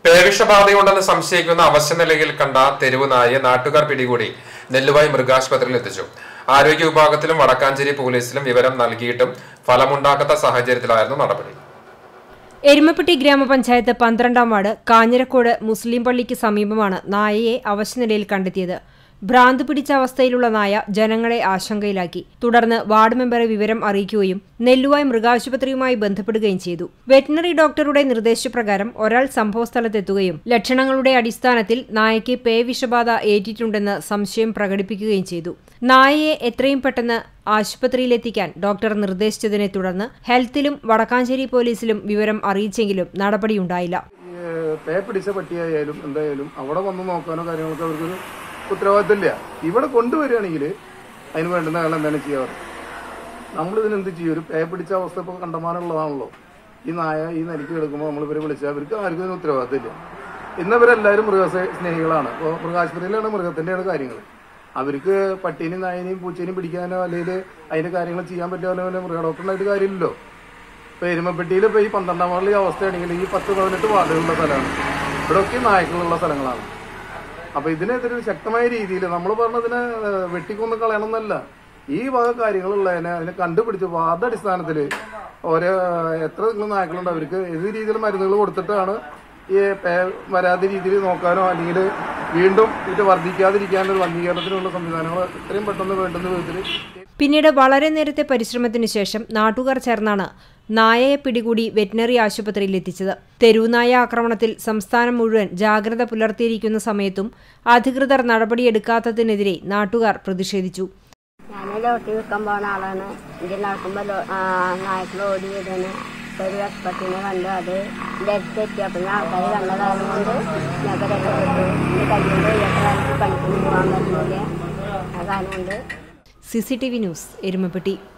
പേവിഷബാധയുണ്ടെന്ന് സംശയിക്കുന്ന അവശ്യ നിലയിൽ കണ്ട തെരുവ് നായെ നാട്ടുകാർ പിടികൂടി നെല്ലുവായി മൃഗാശുപത്രിയിൽ എത്തിച്ചു ആരോഗ്യ വിഭാഗത്തിലും വടക്കാഞ്ചേരി പോലീസിലും വിവരം നൽകിയിട്ടും ഫലമുണ്ടാക്കാത്ത സാഹചര്യത്തിലായിരുന്നു നടപടി എരുമപ്പെട്ടി ഗ്രാമപഞ്ചായത്ത് പന്ത്രണ്ടാം വാർഡ് കാഞ്ഞിരക്കോട് മുസ്ലിം പള്ളിക്ക് സമീപമാണ് നായയെ അവശനിലയിൽ കണ്ടെത്തിയത് ഭ്രാന്ത് പിടിച്ച അവസ്ഥയിലുള്ള നായ ജനങ്ങളെ ആശങ്കയിലാക്കി തുടർന്ന് വാർഡ് മെമ്പറെ വിവരം അറിയിക്കുകയും നെല്ലുവായ് മൃഗാശുപത്രിയുമായി ബന്ധപ്പെടുകയും ചെയ്തു വെറ്റിനറി ഡോക്ടറുടെ നിർദ്ദേശപ്രകാരം ഒരാൾ സംഭവസ്ഥലത്തെത്തുകയും ലക്ഷണങ്ങളുടെ അടിസ്ഥാനത്തിൽ നായയ്ക്ക് പേവിഷബാധ ഏറ്റിട്ടുണ്ടെന്ന് സംശയം പ്രകടിപ്പിക്കുകയും ചെയ്തു നായയെ എത്രയും പെട്ടെന്ന് ആശുപത്രിയിലെത്തിക്കാൻ ഡോക്ടർ നിർദ്ദേശിച്ചതിനെ തുടർന്ന് ഹെൽത്തിലും വടക്കാഞ്ചേരി പോലീസിലും വിവരം അറിയിച്ചെങ്കിലും നടപടിയുണ്ടായില്ല ഈ പേ പിടിച്ച പട്ടിയായാലും എന്തായാലും അവിടെ വന്ന് നോക്കാനോ കാര്യങ്ങളൊക്കെ അവർക്കൊരു ഉത്തരവാദിത്തമില്ല ഇവിടെ കൊണ്ടുവരികയാണെങ്കിൽ അതിന് വേണ്ടുന്ന കാലം എന്താണ് ചെയ്യാറ് നമ്മളിതിന് എന്ത് ചെയ്യും ഒരു പേ പിടിച്ച അവസ്ഥ ഇപ്പോൾ കണ്ടമാനമുള്ളതാണല്ലോ ഈ നായ ഈ നരിക്ക് കിടക്കുമ്പോൾ നമ്മൾ ഇവരെ വിളിച്ചാൽ അവർക്ക് ആർക്കും ഇതിന് ഉത്തരവാദിത്തമില്ല ഇന്നവരെല്ലാവരും മൃഗ സ്നേഹികളാണ് ഇപ്പോൾ മൃഗാശുപത്രിയിലാണ് മൃഗത്തിൻ്റെയാണ് കാര്യങ്ങൾ അവർക്ക് പട്ടീനെയും നായനെയും പൂച്ചേനെയും പിടിക്കാനോ അല്ലെങ്കിൽ അതിന്റെ കാര്യങ്ങൾ ചെയ്യാൻ പറ്റുമല്ലോ മൃഗ ഡോക്ടറിനായിട്ട് കാര്യമില്ലല്ലോ ഇപ്പൊ എരുമപ്പെട്ടിയിൽ ഇപ്പൊ ഈ പന്ത്രണ്ടാം വാർഡിൽ ഈ അവസ്ഥയാണെങ്കിൽ ഈ പത്ത് പതിനെട്ട് വാർഡുകളുള്ള സ്ഥലമാണ് ഇവിടെയൊക്കെ നായ്ക്കളുള്ള സ്ഥലങ്ങളാണ് അപ്പൊ ഇതിനെതിരെ ശക്തമായ രീതിയിൽ നമ്മൾ പറഞ്ഞതിനെ ഏഹ്, വെട്ടിക്കൊന്ന് കളയണമെന്നല്ല ഈ വക കാര്യങ്ങളുള്ളതിനെ അതിനെ കണ്ടുപിടിച്ച് വാദടിസ്ഥാനത്തിൽ ഓരോ എത്ര നിങ്ങൾ നായ്ക്കളുണ്ട് അവർക്ക് ഏത് രീതിയിൽ മരുന്നുകൾ കൊടുത്തിട്ടാണ് ഈ പേ- വരാത്ത രീതിയിൽ നോക്കാനോ അല്ലെങ്കിൽ വീണ്ടും ഇത് വർദ്ധിക്കാതിരിക്കാനൊരു വന്ധീകരണത്തിനുള്ള സംവിധാനങ്ങൾ എത്രയും പെട്ടെന്ന് വേണ്ടുന്ന വിധത്തിൽ പിന്നീട് വളരെ നേരത്തെ പരിശ്രമത്തിന് ശേഷം നാട്ടുകാർ ചേർന്നാണ് നായയെ പിടികൂടി വെറ്റിനറി ആശുപത്രിയിൽ എത്തിച്ചത് തെരുവുനായ ആക്രമണത്തിൽ സംസ്ഥാനം മുഴുവൻ ജാഗ്രത പുലർത്തിയിരിക്കുന്ന സമയത്തും അധികൃതർ നടപടിയെടുക്കാത്തതിനെതിരെ നാട്ടുകാർ പ്രതിഷേധിച്ചു ഞാൻ ലോട്ടി വിൽക്കാൻ പോണ ആളാണ് ഇതിൽ നടക്കുമ്പോൾ നായ്ക്കൾ ഓടി വരുന്നു ഒരു എക്സ്പെർട്ടിനെ കണ്ടു അത് എൻ്റെ അടുത്ത് എത്തിയപ്പോൾ ഞാൻ ആൾക്കാർ കണ്ടതായത് കൊണ്ട് ഞാൻ രക്ഷപ്പെട്ടു എൻ്റെ കയ്യിൽ എത്ര പണിക്ക് പോകാൻ പറ്റുന്നില്ല ആ കാരണം കൊണ്ട് C C T V news Erumapetty